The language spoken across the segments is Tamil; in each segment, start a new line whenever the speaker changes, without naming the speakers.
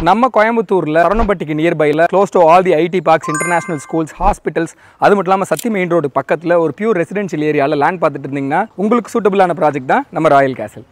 நம்ம கோயம்புத்தூரில் சரணம்பட்டிக்கு நியர்பையில் close to all the IT parks international schools hospitals அது மட்டும் இல்லாமல் சத்தி மெயின் ரோடு பக்கத்தில் ஒரு பியூர் ரெசிடென்ஷியல் ஏரியாவில் லேண்ட் பார்த்துட்டு இருந்தீங்கன்னா உங்களுக்கு சூட்டபிளான ப்ராஜெக்ட் தான் நம்ம ராயல் கேசல்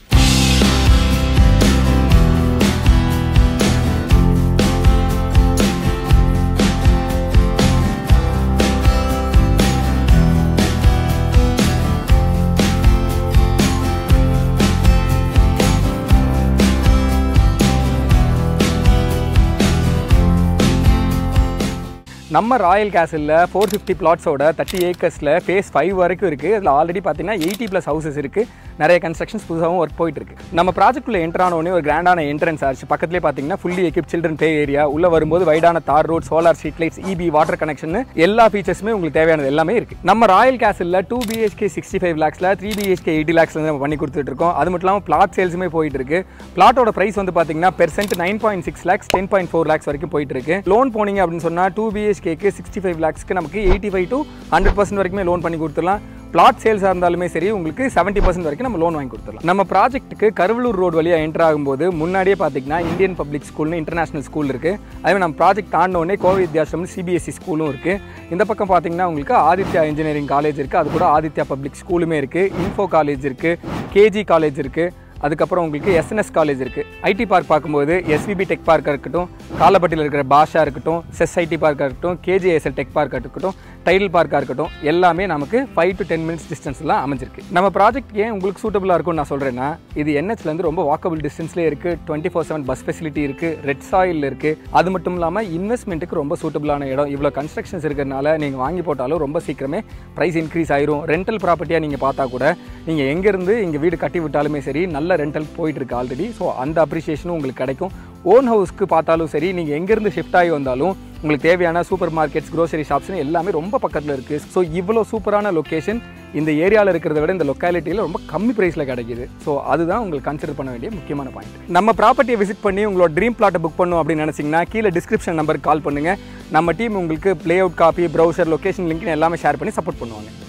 நம்ம ராயல் கேசலில் ஃபோர் ஃபிஃப்டி பிளாட்ஸோட தேர்ட்டி ஏக்கர்ஸில் ஃபேஸ் ஃபைவ் வரைக்கும் இருக்குது அதில் ஆல்ரெடி பார்த்தீங்கன்னா எயிட்டி ப்ளஸ் ஹவுசஸ் இருக்குது நிறைய கன்ஸ்ட்ரக்ஷன்ஸ் புதுசாகவும் ஒர்க் போயிட்டு இருக்கு நம்ம ப்ராஜெக்ட்டில் என்டர் ஆன உடனே ஒரு கிராண்டான என்ட்ரன்ஸ் ஆச்சு பக்கத்துலேயே பார்த்தீங்கன்னா fully equip children play area உள்ள வரும்போது வைடான tar road solar street lights EB water connection எல்லா ஃபீச்சர்ஸுமே உங்களுக்கு தேவையானது எல்லாமே இருக்குது நம்ம ராயல் கேசலில் டூ பிஹெச்கே சிக்ஸ்டி ஃபைவ் லேக்ஸில் த்ரீ பிஹெச்கே எயிட்டி லேக்ஸ்ல நம்ம பண்ணி கொடுத்துட்டு இருக்கோம் அது மட்டும் இல்லாமல் பிளாட் சேல்ஸுமே போயிட்டு இருக்கு பிளாட்டோட பிரைஸ் வந்து பார்த்தீங்கன்னா percent nine point six lakhs ten point four lakhs வரைக்கும் போயிட்டு இருக்கு லோன் போனீங்க அப்படின்னு சொன்னால் டூ பிஹெச்கேக்கு சிக்ஸ்டி ஃபைவ் லேக்ஸ்க்கு நமக்கு eighty five to hundred percent வரைக்குமே லோன் பண்ணி கொடுத்துடலாம் பிளாட் சேல்ஸாக இருந்தாலுமே சரி உங்களுக்கு செவன்ட்டி பர்சன்ட் வரைக்கும் நம்ம லோன் வாங்கி கொடுத்துடலாம் நம்ம ப்ராஜெக்ட்டுக்கு கருவலூர் ரோடு வழியாக என்டர் ஆகும்போது முன்னாடியே பார்த்தீங்கன்னா இந்தியன் பப்ளிக் ஸ்கூல்னு இன்டர்நேஷனல் ஸ்கூல் இருக்குது அதே நம்ம ப்ராஜெக்ட் தாண்டின உடனே கோவை வித்யாசிரமம் சிபிஎஸ்சி ஸ்கூலும் இருக்குது இந்த பக்கம் பார்த்தீங்கன்னா உங்களுக்கு ஆதித்யா இன்ஜினியரிங் காலேஜ் இருக்குது அது கூட ஆதித்யா பப்ளிக் ஸ்கூலுமே இருக்குது இன்ஃபோ காலேஜ் இருக்குது கேஜி காலேஜ் இருக்குது அதுக்கப்புறம் உங்களுக்கு எஸ்என்எஸ் காலேஜ் இருக்குது ஐடி பார்க் பார்க்கும்போது எஸ்விபி டெக் பார்க்காக இருக்கட்டும் காலப்பட்டியில் இருக்கிற பாஷா இருக்கட்டும் செஸ் ஐடி பார்க்காக இருக்கட்டும் கேஜிஎஸ்எல் டெக் பார்க்காக இருக்கட்டும் டைல் பார்க்காக இருக்கட்டும் எல்லாமே நமக்கு ஃபைவ் டு டென் மினிட்ஸ் டிஸ்டன்ஸ்லாம் அமைஞ்சிருக்கு நம்ம ப்ராஜெக்ட் ஏன் உங்களுக்கு சூட்டபுளாக இருக்கும்னு நான் சொல்கிறேன்னா இது என்ஹெச்லேருந்து ரொம்ப வாக்கபிள் டிஸ்டன்ஸ்லேயே இருக்குது twenty four seven bus facility இருக்குது ரெட் சாயில் இருக்குது அது மட்டும் இல்லாமல் இன்வெஸ்ட்மெண்ட்டுக்கு ரொம்ப சூட்டபுளான இடம் இவ்வளோ கன்ஸ்ட்ரக்ஷன்ஸ் இருக்கிறனால நீங்கள் வாங்கி போட்டாலும் ரொம்ப சீக்கிரமே ப்ரைஸ் இன்க்ரீஸ் ஆயிரும் ரெண்டல் ப்ராப்பர்ட்டியாக நீங்கள் பார்த்தா கூட நீங்கள் எங்கேருந்து இங்கே வீடு கட்டி விட்டாலுமே சரி நல்ல ரெண்டல் போயிட்டு இருக்கு ஆல்ரெடி ஸோ அந்த அப்ரிசியேஷனும் உங்களுக்கு கிடைக்கும் ஓன் ஹவுஸ்க்கு பார்த்தாலும் சரி நீங்கள் எங்கேருந்து ஷிஃப்ட் ஆகி வந்தாலும் உங்களுக்கு தேவையான சூப்பர் மார்க்கெட்ஸ் க்ரோசரி ஷாப்ஸ்னு எல்லாமே ரொம்ப பக்கத்தில் இருக்குது ஸோ இவ்வளோ சூப்பரான லொக்கேஷன் இந்த ஏரியாவில் இருக்கிறத விட இந்த லொக்காலிட்டியில் ரொம்ப கம்மி ப்ரைஸில் கிடைக்குது ஸோ அதுதான் உங்களுக்கு கன்சிடர் பண்ண வேண்டிய முக்கியமான பாயிண்ட் நம்ம ப்ராப்பர்ட்டியை விசிட் பண்ணி உங்களோட ட்ரீம் பிளாட்டை புக் பண்ணும் அப்படின்னு நினச்சிங்கன்னா கீழே டிஸ்கிரிப்ஷன் நம்பருக்கு கால் பண்ணுங்கள் நம்ம டீம் உங்களுக்கு layout copy brochure location லிங்க்னு எல்லாமே ஷேர் பண்ணி சப்போர்ட் பண்ணுவாங்க